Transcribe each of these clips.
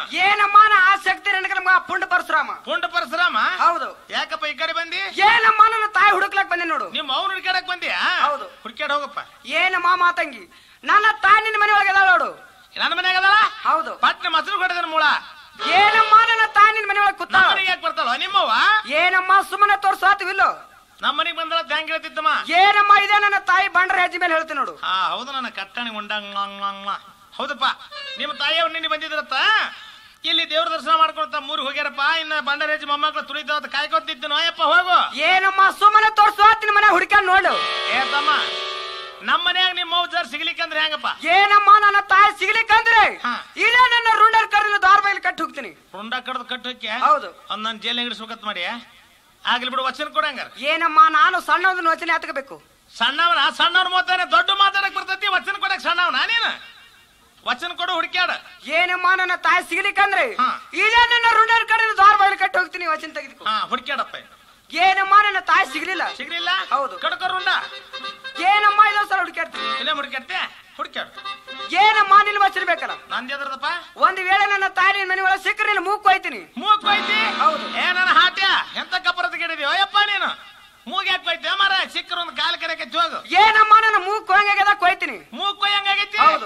ಏನಮ್ಮ ನಾ ಆಸಕ್ತಿ ನನಗೆ ನಮ್ಗ ಪುಂಡ ಪರಶುರಾಮ ಪುಂಡ ಪರಶುರಾಮ ಹೌದು ಯಾಕಪ್ಪ ಈ ಕಡೆ ಬಂದಿ ಏನಮ್ಮ ನನ್ನ ತಾಯಿ ಹುಡುಕ್ಲಕ್ ಬಂದೆ ನೋಡು ನಿಮ್ಮ ಅವ್ನ ಹುಡ್ಕ್ಯಾಡಕ್ ಬಂದಿಯಾ ಹೌದು. ಹುಡ್ಕ್ಯಾಡ ಹೋಗಪ್ಪ ಏನಮ್ಮ ಮಾತಂಗಿ ನನ್ನ ತಾಯಿ ನಿನ್ನ ಮನೆ ಒಳಗೆ ಅದಾಳ ನೋಡು ನನ್ನ ಮನ್ಯಾಗ ಅದಲ್ಲ ಹೌದು ಪಟ್ನ ಮೊಸರು ಕೊಡದನ ಮೂಳ ಏನಮ್ಮ ನನ್ನ ತಾಯಿ ನಿನ್ನ ಮನೆ ಒಳಗೆ ನಮ್ಮ ಕೂತಾಳ ಮನೆಗೆ ಯಾಕೆ ಬರ್ತಾಳ ನಿಮ್ಮವ್ವ ಏನಮ್ಮ ಸುಮ್ಮನೆ ತೋರ್ಸಾತಿವಿಲ್ಲೋ ನಮ್ಮ ಮನೆಗೆ ಬಂದಳ ಹೆಂಗ್ ಹೇಳ್ತಿದ್ದಮ್ಮ ಏನಮ್ಮ ಇದೆ ನನ್ನ ತಾಯಿ ಬಂಡ್ರ ಹೆಜ್ಜೆ ಮೇಲೆ ಹೇಳ್ತೀನಿ ನೋಡು ಹಾ ಹೌದು ನನ್ನ ಕಟ್ಟಣಿ ಉಂಡಂಗ ಹೌದಪ್ಪ ನಿಮ್ಮ ತಾಯಿಯವ್ರು ನಿನ್ನೆ ಬಂದಿದ್ರತ್ತ ಇಲ್ಲಿ ದೇವ್ರ ದರ್ಶನ ಮಾಡ್ಕೊಳ್ತಾ ಮೂರು ಹೋಗ್ಯಾರಪ್ಪ ಇನ್ನ ಬಂಡರೇಜ್ ಮೊಮ್ಮಕ್ಳು ತುಳಿತಾವ ಕಾಯ್ಕೊತಿದ್ದು ನೋಯಪ್ಪ ಹೋಗು ಏನಮ್ಮ ಸುಮ್ಮನೆ ತೋರ್ಸಾತಿನ ಮನೆ ಹುಡುಕ್ಯಾನ್ ನೋಡು ಏ ತಮ್ಮ ನಮ್ಮ ಮನ್ಯಾಗ ನಿಮ್ಮ ಮೌಜಾರ್ ಸಿಗ್ಲಿಕ್ಕಂದ್ರೆ ಹೆಂಗಪ್ಪ ಏನಮ್ಮ ನನ್ನ ತಾಯಿ ಸಿಗ್ಲಿಕ್ಕಂದ್ರೆ ಹಾ. ಇಲ್ಲೇ ನನ್ನ ರೂಢರ್ ಕರೆದು ದಾರ ಬೈಲಿ ಕಟ್ಟಿ ಹೋಗ್ತೀನಿ ರುಂಡ ಕಡ್ದು ಕಟ್ಟು ಹೋಗ್ಯ ಹೌದು ಅವ್ನ್ ನನ್ ಜೈಲ್ ಹಿಡಿಸ್ಬೇಕತ್ ಮಾಡಿ ಆಗ್ಲಿ ಬಿಡು ವಚನ ಕೊಡಂಗಾರ ಏನಮ್ಮ ನಾನು ಸಣ್ಣದನ್ನ ವಚನೆ ಹತ್ಕೋಬೇಕು ಸಣ್ಣವನ ಸಣ್ಣವ್ನ ಮಾತಾಡ ದೊಡ್ಡ ಮಾತಾಡಕ್ ಬರ್ತೈತಿ ವಚನ ಕೊಡಕ್ ಸಣ್ಣವನ ನೀನು ವಚನ ಕೊಡು ಹುಡುಕ್ಯಾಡ ಏನಮ್ಮ ನನ್ನ ತಾಯಿ ಸಿಗ್ಲಿಕ್ಕಂದ್ರೆ ಹಾ. ಇಲ್ಲೇ ನನ್ನ ರೂಢರ್ ಕರೆದು ದಾರ ಬೈಲಿ ಕಟ್ಟಿ ಹೋಗ್ತೀನಿ ವಚನ ತೆಗೆದುಕೋ ಹಾ ಹುಡುಕ್ಯಾಡಪ್ಪ ಏನಮ್ಮ ನನ್ನ ತಾಯಿ ಸಿಗ್ಲಿಲ್ಲ ಸಿಗ್ಲಿಲ್ಲ ಹೌದು. ಕಡ್ಕೋ ರುಂಡ ಏನಮ್ಮ ಇದೊಂದ್ ಸಲ ಹುಡುಕ್ಯಾಡ್ತೀನಿ ಇಲ್ಲೇ ಹುಡುಕ್ಯಾಡ್ತೆ ಹುಡುಕ್ಯಾಡ ಏನಮ್ಮ ನಿಲ್ ವಚನ ಬೇಕಲ್ಲ ನಂದ್ ಎದ್ರದಪ್ಪ ಒಂದ್ ವೇಳೆ ನನ್ನ ತಾಯಿ ನಿನ್ ಮನೆ ಒಳಗೆ ಸಿಕ್ಕರೆ ನಿನ್ನ ಮೂಗ್ ಕೊಯ್ತೀನಿ ಮೂಗ್ ಕೊಯ್ತಿ ಹೌದು. ಏ ನನ್ನ ಹಾಟ್ಯ ಎಂತ ಕಪ್ಪರದ ಗಿಡಿದಿ ಅಯ್ಯಪ್ಪ ನೀನು ಮೂಗ್ ಯಾಕೆ ಕೊಯ್ತಿ ಮರ ಸಿಕ್ಕರ ಒಂದು ಕಾಲ್ ಕರೆಯಕ್ಕೆ ಜೋಗು ಏನಮ್ಮ ನನ್ನ ಮೂಗ್ ಕೊಯ್ಯಾಗದ ಕೊಯ್ತೀನಿ ಮೂಗ್ ಕೊಯ್ಯಂಗಾಗೈತಿ ಹೌದು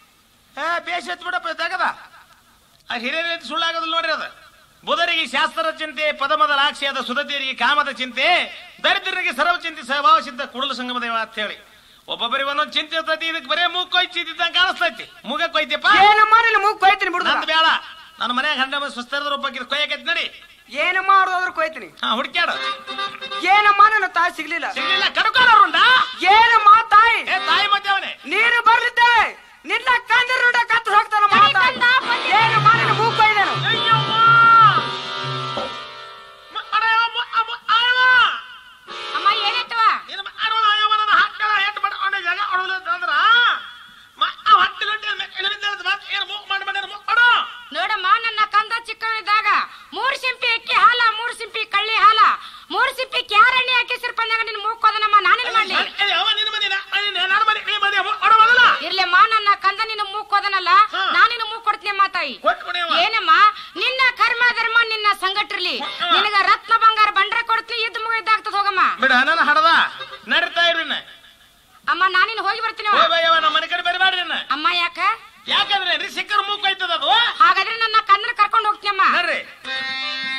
ಏ ಬೇಷ್ ಎತ್ ಬಿಡಪ್ಪ ತೆಗದ ಆ ಹಿರಿಯರ ಸುಳ್ಳಾಗೋದಿಲ್ಲ ನೋಡ್ರಿ ಅದು ಬುಧರಿಗೆ ಶಾಸ್ತ್ರದ ಚಿಂತೆ ಪದಮದ ಲಾಕ್ಷಿಯಾದ ಸುಧತಿಯರಿಗೆ ಕಾಮದ ಚಿಂತೆ ದರಿದ್ರರಿಗೆ ಸರ್ವ ಚಿಂತೆ ಸ್ವಭಾವ ಸಿದ್ಧ ಕುಡಲ ಸಂಗಮ ದೇವ ಅಂತ ಹೇಳಿ ಒಬ್ಬೊಬ್ಬರಿಗೆ ಒಂದೊಂದು ಚಿಂತೆ ಇರ್ತೈತಿ ಇದಕ್ಕೆ ಬರೇ ಮೂಗ್ ಕೊಯ್ತಿದ್ದಂಗೆ ಕಾಣಿಸ್ತೈತಿ ಮೂಗ ಕೊಯ್ತಿಯಪ್ಪ ಏನಮ್ಮ ನಿನ್ನ ಮೂಗ್ ಕೊಯ್ತೀನಿ ಬಿಡುದ ನಂದು ಬೇಡ ನನ್ನ ಮನ್ಯಾಗ ಹಂಡ ಸುಸ್ತರದ ರೂಪಕ್ಕೆ ಕೊಯ್ಯಕೈತಿ ನಡಿ ಏನಮ್ಮ ಅವ್ರದಾದ್ರು ಕೊಯ್ತೀನಿ ಹಾ ಹುಡುಕ್ಯಾಡ ಏನಮ್ಮ ನನ್ನ ತಾಯಿ ಸಿಗ್ಲಿಲ್ಲ ಸಿಗ್ಲಿಲ್ಲ ಕಡ್ಕೊಳ್ಳೋರುಂಡ ಏನಮ್ಮ ತಾಯಿ ಏ ತಾಯಿ ಮತ್ತೆ ಅವನೇ ನೀನು ಬರ್ಲಿದ್ದೇವೆ ನಿನ್ನ ಕಂದಿರ ನೋಡ ಕತ್ತು ಹೋಗ್ತಾನ ಮಾತಾ ಏನಮ್ಮ ನಿನ್ನ ಮೂಗ್ ಕೊಯ್ದೇನು ಅಯ್ಯವ್ವ! ಮ- ಅಡಯವ್ವ, ಮ- ಅಮ್ಮ- ಅಯ್ಯವ್ವ! ಅಮ್ಮ ಏನಾಯ್ತವ ನೀನು ಮ- ಅಡವಳ ಅಯ್ಯವ್ವ, ನನ್ನ ಹಾಕ್ತಾಳ, ಹೆಟ್ ಮಾಡ್- ಅವ್ನ ಜಾಗ ಹೊಡ್ದ್ಲು ಅಂತಂದ್ರ, ಮ- ಆ ಹೊಟ್ಟೆಲೊಟ್ಟೆ ಮೆ- ಎಳಬಿದ್ದಾಳದ ಮಾತ್ ಏನ್ ಮೂಗ್ ಮಾಡಿ ಮಾಡ್ಯಾರ, ಮೂಗ್ ಮಾಡು. ನೋಡಮ್ಮ ನನ್ನ ಕಂದ ಚಿಕ್ಕವನಿದ್ದಾಗ ಮೂರ್ ಸಿಂಪಿ ಅಕ್ಕಿ ಹಾಲ ಮೂರ್ ಸಿಂಪಿ ಕಳ್ಳಿ ಹಾಲ ಮೂರ್ ಸಿಂಪಿ ಕ್ಯಾರಣಿ ಹಾಕಿ ಸಿರ್ಪಂದಾಗ ನಿನ್ ಮೂಕೋದನಮ್ಮ ನಾನೇನ್ ಮಾಡ್ಲಿ ಅಯ್ಯ, ಅಯ್ಯ, ಅವ್ವ ನಿನ್ನ ಮನೆನ, ಅಯ್ಯ, ನನ್ನ ಮನೆ, ಈ ಮನೆ, ಮೂಗ್ ಮಾಡು ಮೊದಲ. ಇರ್ಲಮ್ಮ ನನ್ನ ಕಂದ ನಿನ್ನ ಮೂಕೋದನಲ್ಲ ಹಾ. ನಾನಿನ ಮೂಗ್ ಕೊಡ್ತೀನಿ ಅಮ್ಮ ತಾಯಿ ಕೊಟ್ಟು ಬಿಡಿ ಅವ್ವ. ಏನಮ್ಮ ನಿನ್ನ ಕರ್ಮ ಧರ್ಮ ನಿನ್ನ ಸಂಗಟ್ರಲಿ ಹಾ. ನಿನಗ ರತ್ನ ಬಂಗಾರ ಬಂಡ್ರ ಕೊಡ್ತೀನಿ ಇದ್ ಮುಗ ಇದ್ದಾಗ್ತದ ಹೋಗಮ್ಮ ಬಿಡ ನನ್ನ ಹಡದ ನಡೀತಾ ಇರ್ರಿ ಇನ್ನ. ಅಮ್ಮ ನಾನಿನ್ ಹೋಗಿ ಬರ್ತೀನಿ ಏ ಬಯ್ಯವ್ವ, ನಮ್ಮ ಮನೆ ಕಡೆ ಬರಬೇಡ್ರಿ ಇನ್ನ. ಅಮ್ಮ ಯಾಕ ಯಾಕಂದ್ರೆ ರೀ ಸಿಕ್ಕರು ಮೂಗ್ ಕೊಯ್ತದ ಅದು ಹಾಗಾದ್ರೆ ನನ್ನ ಕಂದನ ಕರ್ಕೊಂಡು ಹೋಗ್ತೀನಿ ಅಮ್ಮ ನಡ್ರಿ